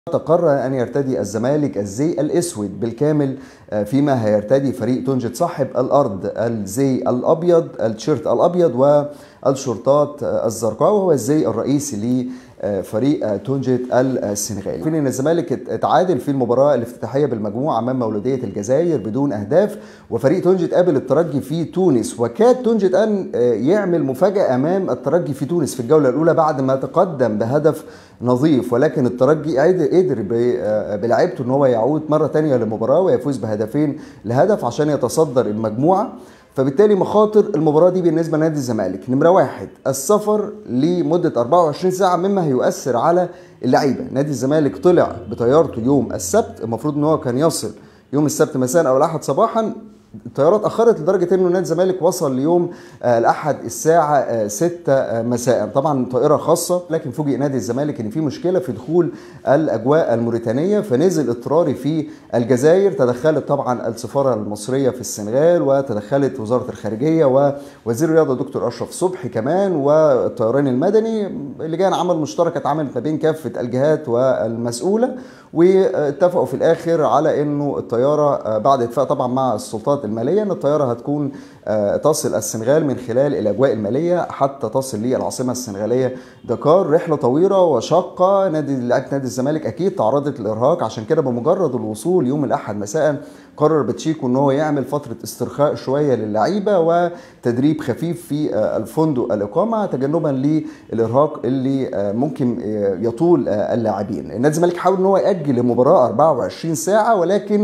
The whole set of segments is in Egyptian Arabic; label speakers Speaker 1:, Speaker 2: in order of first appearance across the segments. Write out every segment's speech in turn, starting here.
Speaker 1: تقرر أن يرتدي الزمالك الزي الأسود بالكامل فيما هيرتدي فريق تونجت صاحب الأرض الزي الأبيض التيشيرت الأبيض والشرطات الزرقاء وهو الزي الرئيسي لفريق تونجت السنغالي فين ان الزمالك اتعادل في المباراه الافتتاحيه بالمجموعه امام مولوديه الجزائر بدون اهداف وفريق تونجت قابل الترجي في تونس وكاد تونجت ان يعمل مفاجاه امام الترجي في تونس في الجوله الاولى بعد ما تقدم بهدف نظيف ولكن الترجي قدر بلعيبته ان هو يعود مره ثانيه للمباراه ويفوز بهدفين لهدف عشان يتصدر المجموعه فبالتالي مخاطر المباراة دي بالنسبة لنادي الزمالك نمرة واحد السفر لمدة 24 ساعة مما هيؤثر على اللعيبة نادي الزمالك طلع بطيارته يوم السبت المفروض ان هو كان يصل يوم السبت مساء او الاحد صباحا الطيارات اخرت لدرجه انه نادي الزمالك وصل ليوم الاحد الساعه 6 مساء طبعا طائره خاصه لكن فوجئ نادي الزمالك ان في مشكله في دخول الاجواء الموريتانيه فنزل اضطراري في الجزائر تدخلت طبعا السفاره المصريه في السنغال وتدخلت وزاره الخارجيه ووزير الرياضه دكتور اشرف صبحي كمان والطيران المدني لجان عمل مشتركه اتعملت ما بين كافه الجهات والمسؤوله واتفقوا في الاخر على انه الطياره بعد اتفاق طبعا مع السلطات الماليه ان الطياره هتكون تصل السنغال من خلال الاجواء الماليه حتى تصل للعاصمه السنغاليه دكار رحله طويله وشاقه نادي لعيبه نادي الزمالك اكيد تعرضت للارهاق عشان كده بمجرد الوصول يوم الاحد مساء قرر باتشيكو ان هو يعمل فتره استرخاء شويه للعيبه وتدريب خفيف في الفندق الاقامه تجنبا للارهاق اللي ممكن يطول اللاعبين نادي الزمالك حاول ان هو ياجل المباراه 24 ساعه ولكن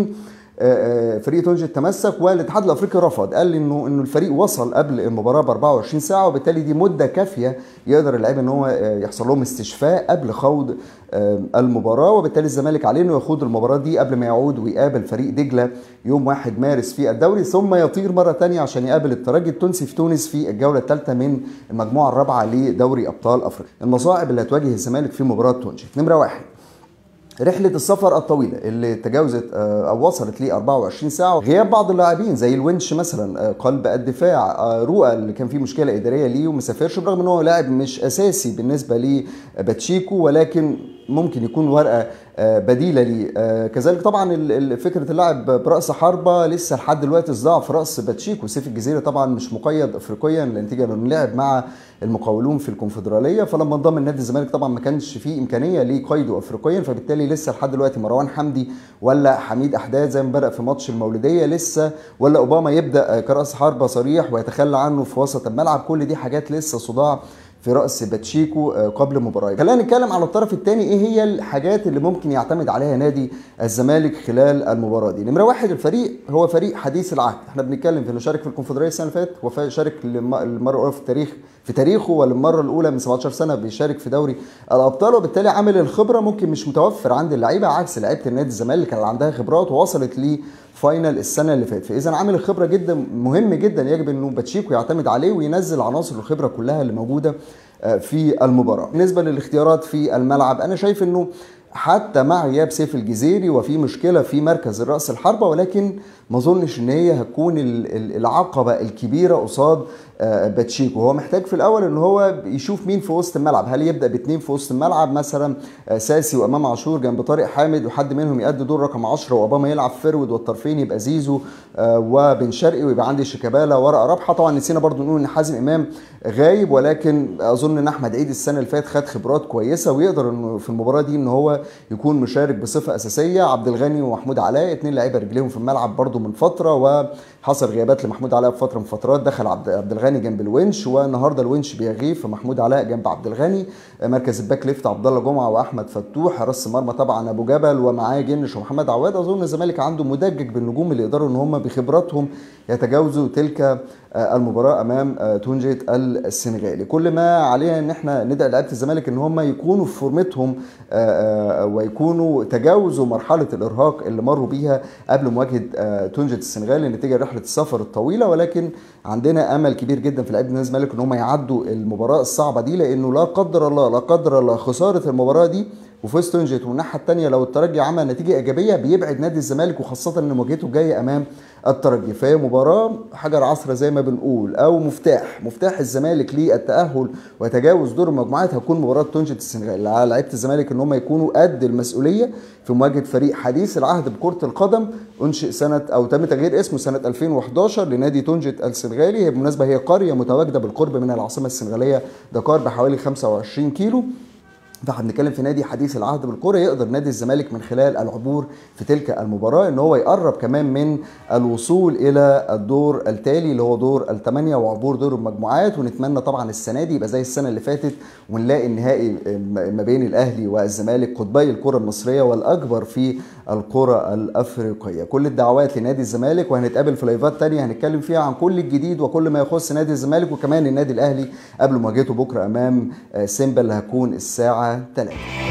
Speaker 1: فريق تونجت تمسك والاتحاد الافريقي رفض قال انه انه الفريق وصل قبل المباراه ب 24 ساعه وبالتالي دي مده كافيه يقدر اللعيبه ان هو يحصل لهم استشفاء قبل خوض المباراه وبالتالي الزمالك عليه انه يخوض المباراه دي قبل ما يعود ويقابل فريق دجله يوم 1 مارس في الدوري ثم يطير مره ثانيه عشان يقابل الترجي التونسي في تونس في الجوله الثالثه من المجموعه الرابعه لدوري ابطال افريقيا المصاعب اللي هتواجه الزمالك في مباراه تونجت نمره واحد رحله السفر الطويله اللي تجاوزت او وصلت ل 24 ساعه غياب بعض اللاعبين زي الونش مثلا قلب الدفاع رؤى اللي كان فيه مشكله اداريه ليه وما سافرش برغم ان هو لاعب مش اساسي بالنسبه لباتشيكو ولكن ممكن يكون ورقه بديله ليه كذلك طبعا فكره اللاعب براس حربه لسه لحد دلوقتي صداع في راس باتشيكو سيف الجزيره طبعا مش مقيد افريقيا نتيجه انه لعب مع المقاولون في الكونفدراليه فلما انضم النادي الزمالك طبعا ما كانش فيه امكانيه لقيده افريقيا فبالتالي لسه لحد دلوقتي مروان حمدي ولا حميد احداث زي ما بدأ في ماتش المولوديه لسه ولا اوباما يبدا كراس حربه صريح ويتخلى عنه في وسط الملعب كل دي حاجات لسه صداع في راس باتشيكو قبل المباراه خلينا نتكلم على الطرف الثاني ايه هي الحاجات اللي ممكن يعتمد عليها نادي الزمالك خلال المباراه دي نمره واحد الفريق هو فريق حديث العهد احنا بنتكلم في انه شارك في الكونفدراليه السنه اللي فاتت وشارك للمره الاولى في التاريخ في تاريخه وللمره الاولى من 17 سنه بيشارك في دوري الابطال وبالتالي عامل الخبره ممكن مش متوفر عند اللعيبه عكس لعيبه النادي الزمالك اللي عندها خبرات ووصلت ل فاينل السنه اللي فاتت فاذا عامل الخبره جدا مهم جدا يجب انه باتشيكو يعتمد عليه وينزل عناصر الخبره كلها اللي موجوده في المباراه بالنسبه للاختيارات في الملعب انا شايف انه حتى مع غياب سيف الجزيري وفي مشكله في مركز الراس الحربه ولكن ما اظنش ان هي هتكون العقبه الكبيره قصاد باتشيكو هو محتاج في الاول ان هو يشوف مين في وسط الملعب هل يبدا باثنين في وسط الملعب مثلا ساسي وامام عاشور جنب طارق حامد وحد منهم يأدي دور رقم 10 واوباما يلعب فرود والطرفين يبقى زيزو وبن شرقي ويبقى عندي شيكابالا ورقه رابحه طبعا نسينا برضو نقول ان حازم امام غايب ولكن اظن ان احمد عيد السنه اللي فاتت خد خبرات كويسه ويقدر انه في المباراه دي ان هو يكون مشارك بصفه اساسيه عبد الغني ومحمود علاء اثنين لعيبه رجليهم في الملعب برضو من فتره وحصل غيابات لمحمود علاء في فتره من فترات دخل عبد عبد الغني جنب الونش والنهارده الونش بيغيب فمحمود علاء جنب عبد الغني مركز الباك ليفت عبد الله جمعه واحمد فتوح راس المرمى طبعا ابو جبل ومعاه جنش ومحمد عواد اظن الزمالك عنده مدجج بالنجوم اللي يقدروا ان هم بخبراتهم يتجاوزوا تلك المباراه امام تونجيت السنغالي كل ما علينا ان احنا ندعي لعيبه الزمالك ان هم يكونوا في فورمتهم ويكونوا تجاوزوا مرحله الارهاق اللي مروا بيها قبل مواجهه تونجيت السنغالي نتيجه رحله السفر الطويله ولكن عندنا امل كبير جدا في لعيبه الزمالك ان هم يعدوا المباراه الصعبه دي لانه لا قدر الله لا قدر الله خساره المباراه دي وفوز تونجت والناحيه الثانيه لو الترجي عمل نتيجه ايجابيه بيبعد نادي الزمالك وخاصه ان مواجهته الجايه امام الترجي فهي مباراه حجر عصر زي ما بنقول او مفتاح مفتاح الزمالك للتاهل وتجاوز دور المجموعات هتكون مباراه تونجت السنغال على لعيبه الزمالك ان هم يكونوا قد المسؤوليه في مواجهه فريق حديث العهد بكره القدم انشئ سنه او تم تغيير اسمه سنه 2011 لنادي تونجت السنغالي هي بالمناسبه هي قريه متواجده بالقرب من العاصمه السنغاليه دكار بحوالي 25 كيلو فاحنا بنتكلم في نادي حديث العهد بالكرة يقدر نادي الزمالك من خلال العبور في تلك المباراة ان هو يقرب كمان من الوصول الى الدور التالي اللي هو دور الثمانية وعبور دور المجموعات ونتمنى طبعا السنة دي يبقى زي السنة اللي فاتت ونلاقي النهائي ما بين الاهلي والزمالك قطبي الكرة المصرية والاكبر في الكرة الافريقية كل الدعوات لنادي الزمالك وهنتقابل في لايفات تانية هنتكلم فيها عن كل الجديد وكل ما يخص نادي الزمالك وكمان النادي الاهلي قبل مواجهته بكرة امام سيمبا اللي هتكون الساعة 3